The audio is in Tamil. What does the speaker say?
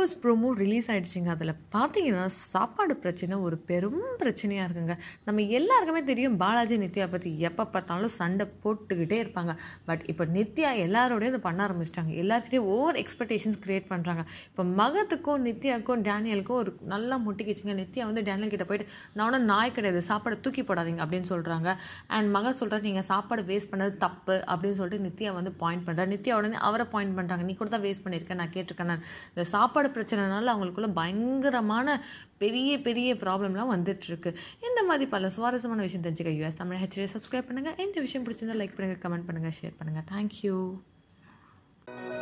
கோஸ் ப்ரோமோ ரிலீஸ் ஆகிடுச்சிங்க அதில் பார்த்தீங்கன்னா சாப்பாடு பிரச்சனை ஒரு பெரும் பிரச்சனையாக இருக்குங்க நம்ம எல்லாருக்குமே தெரியும் பாலாஜி நித்யா பற்றி எப்போ பார்த்தாலும் சண்டை போட்டுக்கிட்டே இருப்பாங்க பட் இப்போ நித்யா எல்லாரோடையும் இதை பண்ண ஆரம்பிச்சிட்டாங்க எல்லாருக்கிட்டையும் ஓவர் எக்ஸ்பெக்டேஷன்ஸ் க்ரியேட் பண்ணுறாங்க இப்போ மகத்துக்கும் நித்யாவுக்கும் டேனியலுக்கும் ஒரு நல்லா முட்டிக்கிச்சுங்க நித்யா வந்து டேனியல் கிட்ட போயிட்டு நான் ஒன்றும் நாய் கிடையாது சாப்பாடை தூக்கி போடாதீங்க அப்படின்னு சொல்கிறாங்க அண்ட் மக சொல்கிறார் நீங்கள் சாப்பாடு வேஸ்ட் பண்ணது தப்பு அப்படின்னு சொல்லிட்டு நித்யா வந்து பாயிண்ட் பண்ணுறாரு நித்யா உடனே அவரை பாயிண்ட் பண்ணுறாங்க நீ கூட தான் வேஸ்ட் பண்ணியிருக்கேன் நான் கேட்டிருக்கேன் நான் இந்த சாப்பாடு பிரச்சனைனால அவங்களுக்குள்ள பயங்கரமான பெரிய பெரிய ப்ராப்ளம்லாம் வந்துட்டுருக்கு இந்த மாதிரி பல சுவாரஸ்யமான விஷயம் தெரிஞ்சுக்க யூஎஸ் தமிழ் ஹெச்டி சப்ஸ்கிரைப் பண்ணுங்கள் இந்த விஷயம் பிடிச்சிருந்தா லைக் பண்ணுங்கள் கமெண்ட் பண்ணுங்கள் ஷேர் பண்ணுங்கள் தேங்க்யூ